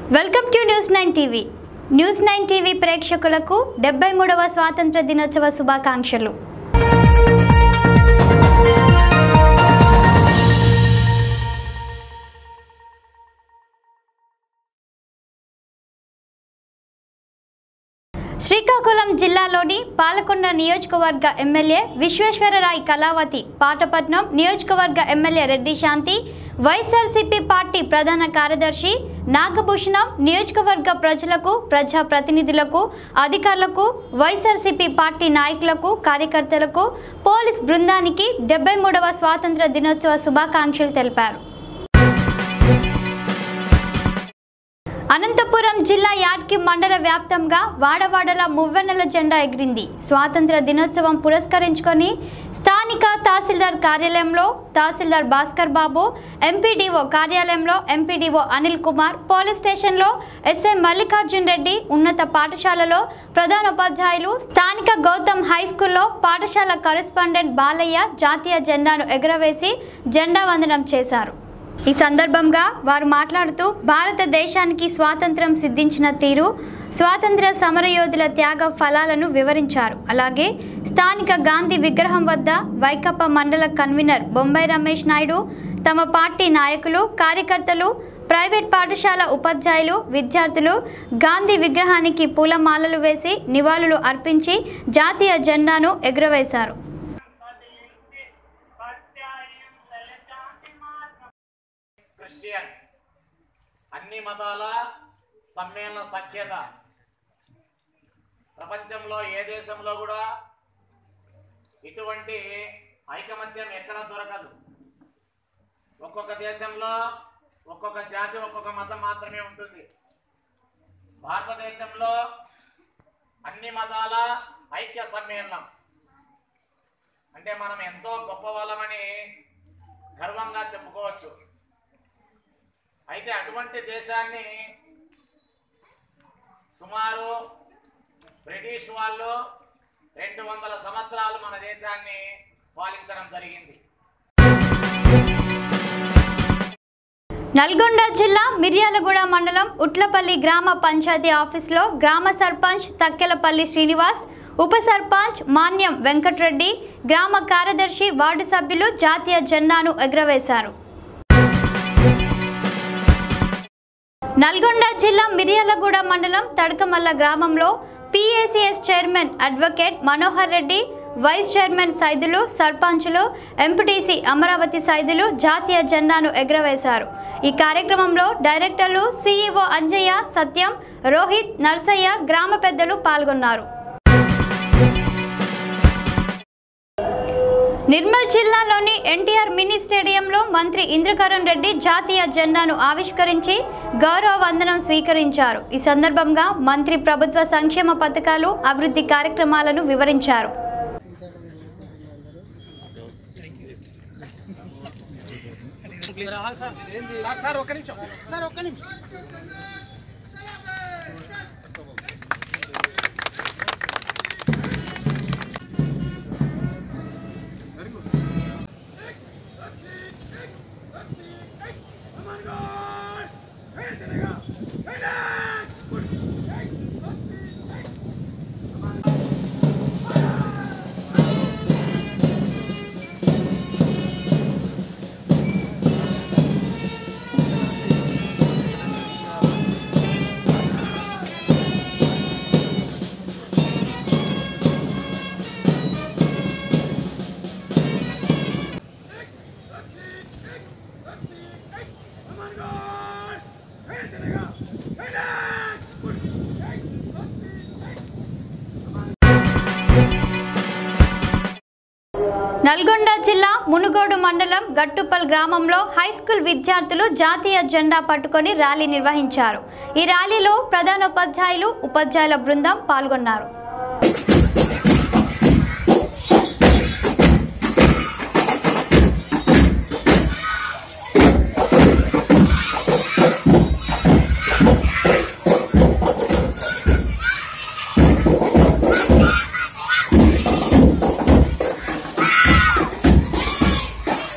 Welcome to news nine TV news nine TV ప్రేక్షకులకు డెబ్బై మూడవ స్వాతంత్ర దినోత్సవ శుభాకాంక్షలు శ్రీకాకుళం జిల్లాలోని పాలకొండ నియోజకవర్గ ఎమ్మెల్యే విశ్వేశ్వరరాయ్ కళావతి పాటపట్నం నియోజకవర్గ ఎమ్మెల్యే రెడ్డి శాంతి వైఎస్ఆర్సీపీ పార్టీ ప్రధాన కార్యదర్శి నాగభూషణం నియోజకవర్గ ప్రజలకు ప్రజా ప్రతినిధులకు అధికారులకు వైఎస్ఆర్సీపీ పార్టీ నాయకులకు కార్యకర్తలకు పోలీస్ బృందానికి డెబ్బై మూడవ స్వాతంత్ర దినోత్సవ శుభాకాంక్షలు తెలిపారు అనంతపురం జిల్లా యాడ్కి మండల వ్యాప్తంగా వాడవాడల మువ్వెన్నెల జెండా ఎగిరింది స్వాతంత్ర దినోత్సవం పురస్కరించుకొని స్థానిక తహసీల్దార్ కార్యాలయంలో తహసీల్దార్ భాస్కర్ బాబు ఎంపీడీఓ కార్యాలయంలో ఎంపీడీఓ అనిల్ కుమార్ పోలీస్ స్టేషన్లో ఎస్ఐ మల్లికార్జున్ రెడ్డి ఉన్నత పాఠశాలలో ప్రధానోపాధ్యాయులు స్థానిక గౌతమ్ హై స్కూల్లో పాఠశాల కరెస్పాండెంట్ బాలయ్య జాతీయ జెండాను ఎగురవేసి జెండా వందనం చేశారు ఈ సందర్భంగా వారు మాట్లాడుతూ భారతదేశానికి స్వాతంత్రం సిద్ధించిన తీరు స్వాతంత్ర సమరయోధుల త్యాగ ఫలాలను వివరించారు అలాగే స్థానిక గాంధీ విగ్రహం వద్ద వైకప్ప మండల కన్వీనర్ బొంబాయి రమేష్ నాయుడు తమ పార్టీ నాయకులు కార్యకర్తలు ప్రైవేట్ పాఠశాల ఉపాధ్యాయులు విద్యార్థులు గాంధీ విగ్రహానికి పూలమాలలు వేసి నివాళులు అర్పించి జాతీయ జెండాను ఎగురవేశారు క్రిస్టియన్ అన్ని మతాల సమ్మేళన సఖ్యత ప్రపంచంలో ఏ దేశంలో కూడా ఇటువంటి ఐకమత్యం ఎక్కడ దొరకదు ఒక్కొక్క దేశంలో ఒక్కొక్క జాతి ఒక్కొక్క మతం మాత్రమే ఉంటుంది భారతదేశంలో అన్ని మతాల ఐక్య సమ్మేళనం అంటే మనం ఎంతో గొప్ప వాళ్ళమని గర్వంగా చెప్పుకోవచ్చు అయితే అటువంటి దేశాన్ని సుమారు బ్రిటిష్ వాళ్ళు రెండు వందల సంవత్సరాలు మన దేశాన్ని పాలించడం జరిగింది నల్గొండ జిల్లా మిర్యాలగూడ మండలం ఉట్లపల్లి గ్రామ పంచాయతీ ఆఫీసులో గ్రామ సర్పంచ్ తక్కెలపల్లి శ్రీనివాస్ ఉప సర్పంచ్ మాన్యం వెంకట్రెడ్డి గ్రామ కార్యదర్శి వార్డు సభ్యులు జాతీయ జెండాను ఎగురవేశారు నల్గొండ జిల్లా మిర్యాలగూడ మండలం తడకమల్ల గ్రామంలో PACS chairman advocate Manohar Reddy vice chairman Saidulu సర్పంచులు ఎంపీటీసీ అమరావతి సైదులు జాతీయ జెండాను ఎగురవేశారు ఈ కార్యక్రమంలో డైరెక్టర్లు సీఈఓ అంజయ్య సత్యం రోహిత్ నర్సయ్య గ్రామ పెద్దలు పాల్గొన్నారు నిర్మల్ జిల్లాలోని ఎన్టీఆర్ మినీ స్టేడియంలో మంత్రి ఇంద్రకరణ్ రెడ్డి జాతీయ జెండాను ఆవిష్కరించి గౌరవ వందనం స్వీకరించారు ఈ సందర్భంగా మంత్రి ప్రభుత్వ సంక్షేమ పథకాలు అభివృద్ధి కార్యక్రమాలను వివరించారు సార్ సార్ ఒక్క నిమిషం సార్ ఒక్క నిమిషం నల్గొండ జిల్లా మునుగోడు మండలం గట్టుపల్ గ్రామంలో హై స్కూల్ విద్యార్థులు జాతీయ జెండా పట్టుకొని ర్యాలీ నిర్వహించారు ఈ ర్యాలీలో ప్రధానోపాధ్యాయులు ఉపాధ్యాయుల బృందం పాల్గొన్నారు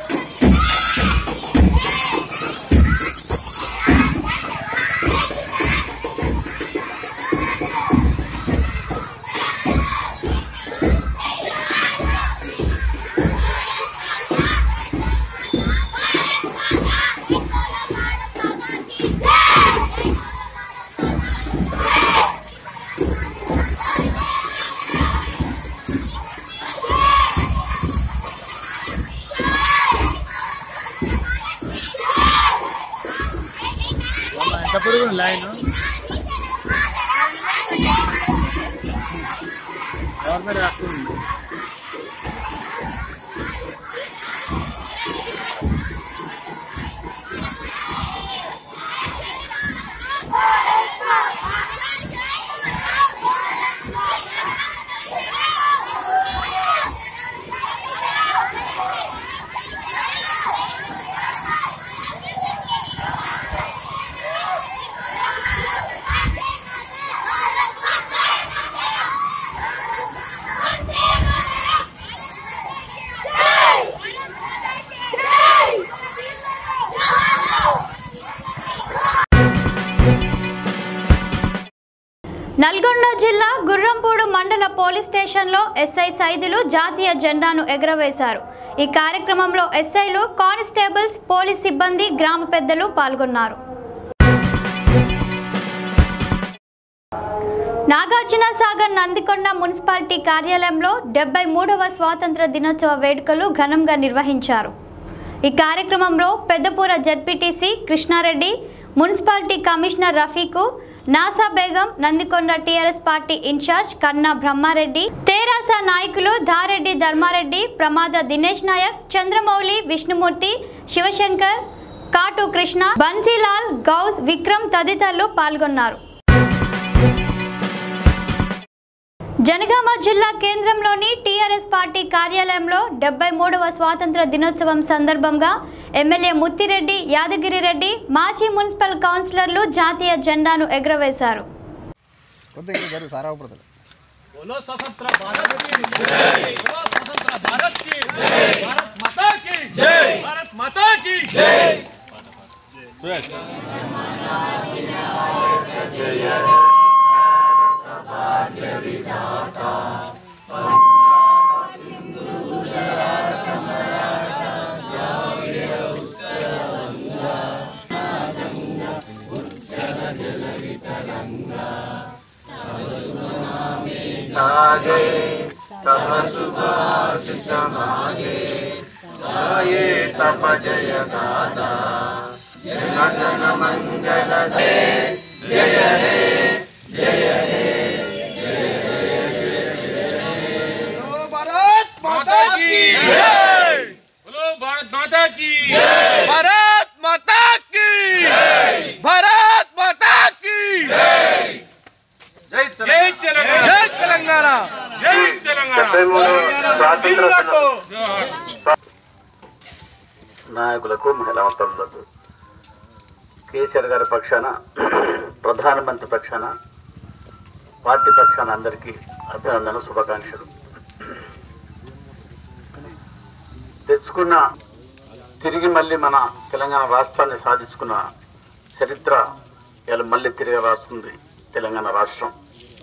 Hey! ఉంది లైన్ గవర్నమెంట్ హక్కు ఉంది నల్గొండ జిల్లా గుర్రంపూడు మండల పోలీస్ స్టేషన్లో ఎస్ఐ సైదులు జాతీయ జెండాను ఎగురవేశారు ఈ కార్యక్రమంలో ఎస్ఐలు కానిస్టేబుల్స్ పోలీస్ సిబ్బంది గ్రామ పెద్దలు పాల్గొన్నారు నాగార్జున సాగర్ నందికొండ మున్సిపాలిటీ కార్యాలయంలో డెబ్బై మూడవ స్వాతంత్ర దినోత్సవ వేడుకలు ఘనంగా నిర్వహించారు ఈ కార్యక్రమంలో Peddapura ZPTC Krishna Reddy municipality commissioner Rafiq Nasa Begum Nandikonda TRS party in-charge Kanna Brahma Reddy తేరాస నాయకులు ధారెడ్డి ధర్మారెడ్డి ప్రమాద దినేష్ నాయక్ చంద్రమౌళి విష్ణుమూర్తి శివశంకర్ కాటు కృష్ణ బన్సీలాల్ గౌస్ విక్రమ్ తదితరులు పాల్గొన్నారు జనగామ జిల్లా కేంద్రంలోని టీఆర్ఎస్ పార్టీ కార్యాలయంలో డెబ్బై మూడవ స్వాతంత్ర దినోత్సవం సందర్భంగా ఎమ్మెల్యే ముత్తిరెడ్డి యాదగిరిరెడ్డి మాజీ మున్సిపల్ కౌన్సిలర్లు జాతీయ జెండాను ఎగురవేశారు కొద్దిగా ఇంకా జరుగు సారా అవపడతలే बोलो स्वतंत्र भारत की जय बोलो स्वतंत्र भारत की जय भारत माता की जय भारत माता की जय बोलो भारत माता की जय बोलो भारत माता की जय भारत माता की जय भारत माता की जय जय तेलंगाना जय तेलंगाना जय तेलंगाना वीरुలకు నాయకులకు మహిళా మంత్రులకు కేసీఆర్ గారి పక్షాన ప్రధానమంత్రి పక్షాన పార్టీ పక్షాన అందరికీ అభినందన శుభాకాంక్షలు తెచ్చుకున్న తిరిగి మళ్ళీ మన తెలంగాణ రాష్ట్రాన్ని సాధించుకున్న చరిత్ర ఇలా మళ్ళీ తిరిగి రాస్తుంది తెలంగాణ రాష్ట్రం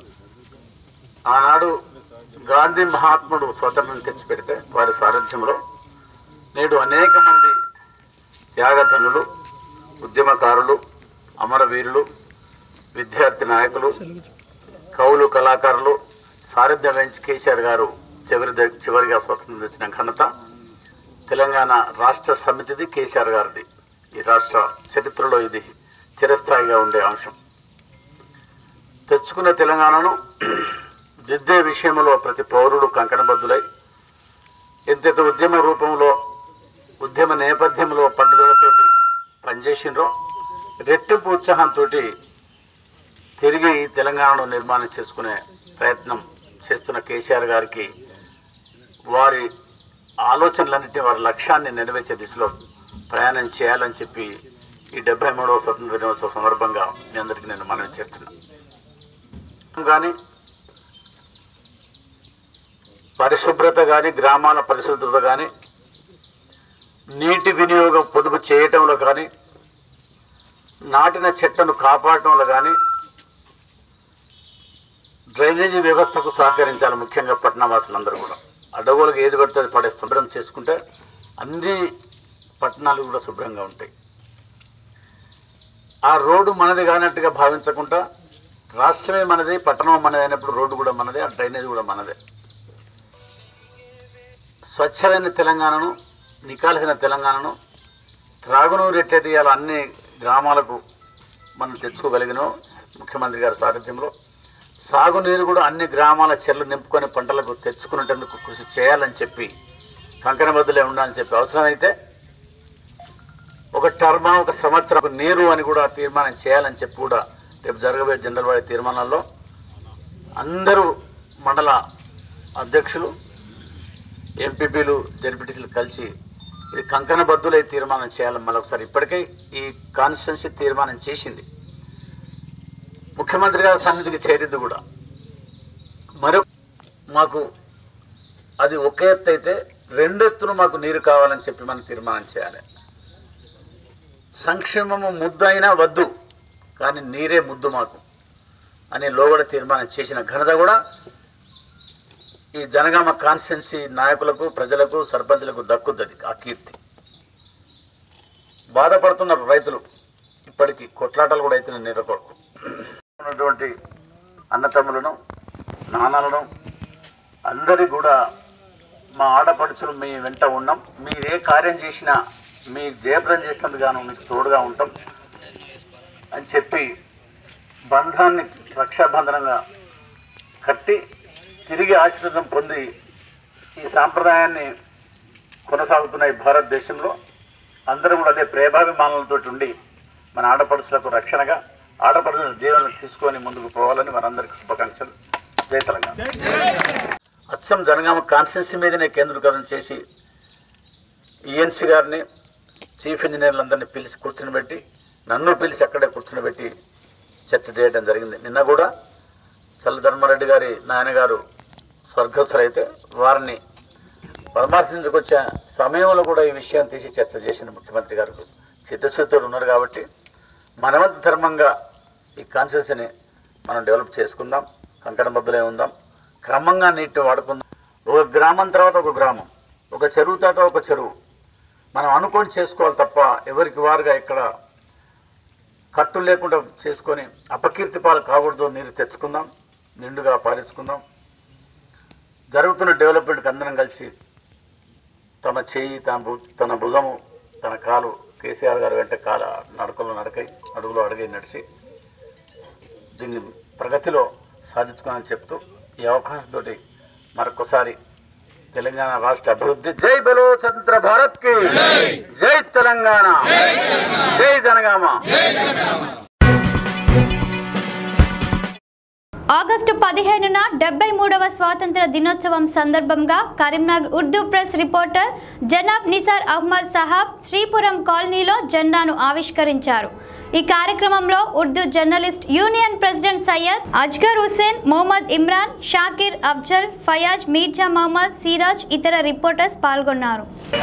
ఆనాడు గాంధీ మహాత్ముడు స్వతంత్రం తెచ్చిపెడితే వారి సారథ్యంలో నేడు అనేక మంది త్యాగధనులు ఉద్యమకారులు అమరవీరులు విద్యార్థి నాయకులు కవులు కళాకారులు సారథ్యం వహించి కేసీఆర్ గారు చివరి ద- చివరిగా స్వతంత్రం తెచ్చిన ఘనత తెలంగాణ రాష్ట్ర సమితిది కేసీఆర్ గారిది ఈ రాష్ట్ర చరిత్రలో ఇది చిరస్థాయిగా ఉండే అంశం తెచ్చుకున్న తెలంగాణను దిద్దే విషయంలో ప్రతి పౌరుడు కంకణబద్దులై ఎంతైతే ఉద్యమ రూపంలో ఉద్యమ నేపథ్యంలో పట్టుదలతోటి పనిచేసిండ్రో రెట్టింపు ఉత్సాహంతో తిరిగి ఈ తెలంగాణను నిర్మాణం చేసుకునే ప్రయత్నం చేస్తున్న కేసీఆర్ గారికి వారి ఆలోచనలన్నింటినీ వారి లక్ష్యాన్ని నెరవేర్చే దిశలో ప్రయాణం చేయాలని చెప్పి ఈ డెబ్బై మూడవ స్వతంత్ర దినోత్సవ సందర్భంగా మీ అందరికీ నేను మనవి చేస్తున్నాను కానీ పరిశుభ్రత కానీ గ్రామాల పరిశుభ్రత కానీ నీటి వినియోగం పొదుపు చేయటంలో కానీ నాటిన చెట్లను కాపాడటంలో కానీ డ్రైనేజీ వ్యవస్థకు సహకరించాలి ముఖ్యంగా పట్టణవాసులందరూ కూడా అడవులకు ఏది పడితే అది పడే శుభ్రం చేసుకుంటే అన్ని పట్టణాలు కూడా శుభ్రంగా ఉంటాయి ఆ రోడ్డు మనది కానట్టుగా భావించకుండా రాష్ట్రమే మనది పట్టణం మనది అయినప్పుడు రోడ్డు కూడా మనదే ఆ డ్రైనేజ్ కూడా మనదే స్వచ్ఛమైన తెలంగాణను నికాల్సిన తెలంగాణను త్రాగునూరు ఎట్లయితే ఇవాళ అన్ని గ్రామాలకు మనం తెచ్చుకోగలిగినాం ముఖ్యమంత్రి గారి సారథ్యంలో సాగునీరు కూడా అన్ని గ్రామాల చెర్లు నింపుకొని పంటలకు తెచ్చుకునేందుకు కృషి చేయాలని చెప్పి కంకణ బద్దులే ఉండాలని చెప్పి అవసరమైతే ఒక టర్మ్ ఒక సంవత్సరం ఒక నీరు అని కూడా తీర్మానం చేయాలని చెప్పి కూడా రేపు జరగబోయే జనరల్ వాడి తీర్మానాల్లో అందరూ మండల అధ్యక్షులు ఎంపీపీలు జడ్పీటీసీలు కలిసి ఇది కంకణ బద్దులై తీర్మానం చేయాలని మరొకసారి ఇప్పటికే ఈ కాన్స్టిట్యున్సీ తీర్మానం చేసింది ముఖ్యమంత్రి గారి సన్నిధికి చేరింది కూడా మరో మాకు అది ఒక ఎత్తు అయితే రెండెత్తును మాకు నీరు కావాలని చెప్పి మనం తీర్మానం చేయాలి సంక్షేమము ముద్దు అయినా వద్దు కానీ నీరే ముద్దు మాకు అని లోగడ తీర్మానం చేసిన ఘనత కూడా ఈ జనగామ కాన్స్టిట్యున్సీ నాయకులకు ప్రజలకు సర్పంచులకు దక్కుద్దది ఆ కీర్తి బాధపడుతున్నారు రైతులు ఇప్పటికీ కొట్లాటలు కూడా అవుతున్నాయి నీళ్ళ కొరకు ఉన్నటువంటి అన్నతమ్ములను నాన్నలను అందరి కూడా మా ఆడపడుచులు మీ వెంట ఉన్నాం మీరు ఏ కార్యం చేసినా మీ జయప్రదం చేసినందుకు గాను మీకు తోడుగా ఉంటాం అని చెప్పి బంధాన్ని రక్షాబంధనంగా కట్టి తిరిగి ఆశీర్వాదం పొంది ఈ సాంప్రదాయాన్ని కొనసాగుతున్న ఈ భారతదేశంలో అందరూ కూడా అదే ప్రేమాభిమానాలతో ఉండి మన ఆడపడుచులకు రక్షణగా ఆడపడుచుల జీవనం తీసుకొని ముందుకు పోవాలని మనందరికీ శుభాకాంక్షలు జై తెలంగాణ అచ్చం జనగామ కాన్స్టిట్యున్సీ మీదనే కేంద్రీకరణ చేసి ఈఎన్సీ గారిని చీఫ్ ఇంజనీర్లందరినీ పిలిచి కూర్చుని పెట్టి నన్ను పిలిచి అక్కడే కూర్చుని పెట్టి చర్చ చేయడం జరిగింది నిన్న కూడా చల్ల ధర్మారెడ్డి గారి నాయనగారు స్వర్గస్థులైతే వారిని పరామర్శించుకొచ్చే సమయంలో కూడా ఈ విషయం తీసి చర్చ చేసిన ముఖ్యమంత్రి గారు చిత్తశుద్ధితో ఉన్నారు కాబట్టి మనవంత ధర్మంగా ఈ కాన్స్టిట్యూన్సీని మనం డెవలప్ చేసుకుందాం కంకణ బద్దులే ఉందాం క్రమంగా నీటిని వాడుకుందాం ఒక గ్రామం తర్వాత ఒక గ్రామం ఒక చెరువు తర్వాత ఒక చెరువు మనం అనుకొని చేసుకోవాలి తప్ప ఎవరికి వారుగా ఇక్కడ కట్టు లేకుండా చేసుకొని అపకీర్తి పాలు కాకూడదు నీరు తెచ్చుకుందాం నిండుగా పారించుకుందాం జరుగుతున్న డెవలప్మెంట్కి అందరం కలిసి తన చేయి తన భు తన భుజము తన కాలు కేసీఆర్ గారి వెంట కాల నడకలో నడకై అడుగులో అడిగి నడిచి దీన్ని ప్రగతిలో సాధించుకోవాలని చెప్తూ ఈ అవకాశంతో మరొకసారి తెలంగాణ రాష్ట్ర అభివృద్ధి జై బలో స్వతంత్ర భారత్ కి జై తెలంగాణ జై జనగామ ఆగస్టు పదిహేనున డెబ్బై మూడవ స్వాతంత్ర దినోత్సవం సందర్భంగా కరీంనగర్ ఉర్దూ ప్రెస్ రిపోర్టర్ జనాబ్ నిసార్ అహ్మద్ సహాబ్ శ్రీపురం కాలనీలో జెండాను ఆవిష్కరించారు ఈ కార్యక్రమంలో Urdu journalist union president Syed Azgar Hussain Mohammed Imran Shakir Afzal Fayaz Mirza Mohammed Siraj ఇతర రిపోర్టర్స్ పాల్గొన్నారు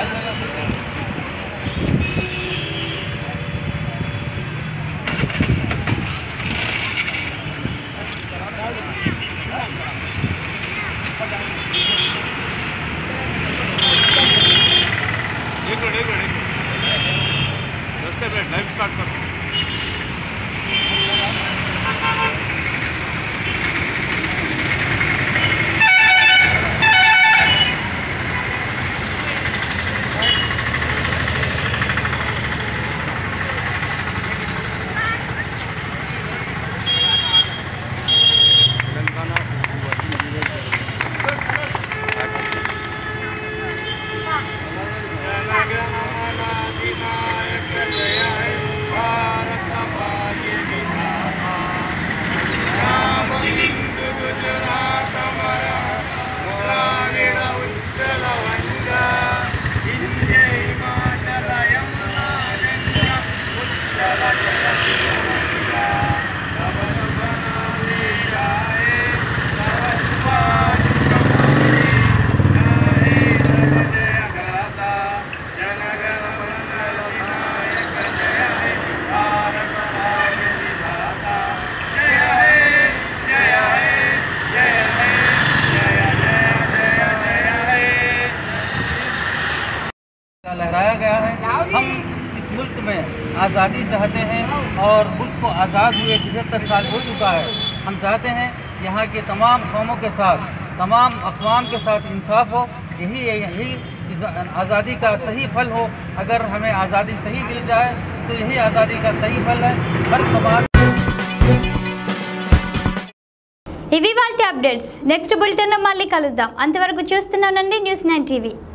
लहराया गया है हम इस मुल्क में आज़ादी चाहते हैं और मुल्क को आज़ाद हुए तिहत्तर साल हो चुका है हम चाहते हैं यहाँ के तमाम कौमों के साथ तमाम अकवाम के साथ इंसाफ हो यही यही इस आज़ादी का सही फल हो अगर हमें आज़ादी सही मिल जाए तो यही आज़ादी का सही फल है हर समाज ఇవి వాళ్ళ అప్డేట్స్ నెక్స్ట్ బులెటిన్లో మళ్ళీ కలుద్దాం అంతవరకు చూస్తున్నానండి న్యూస్ నైన్ టీవీ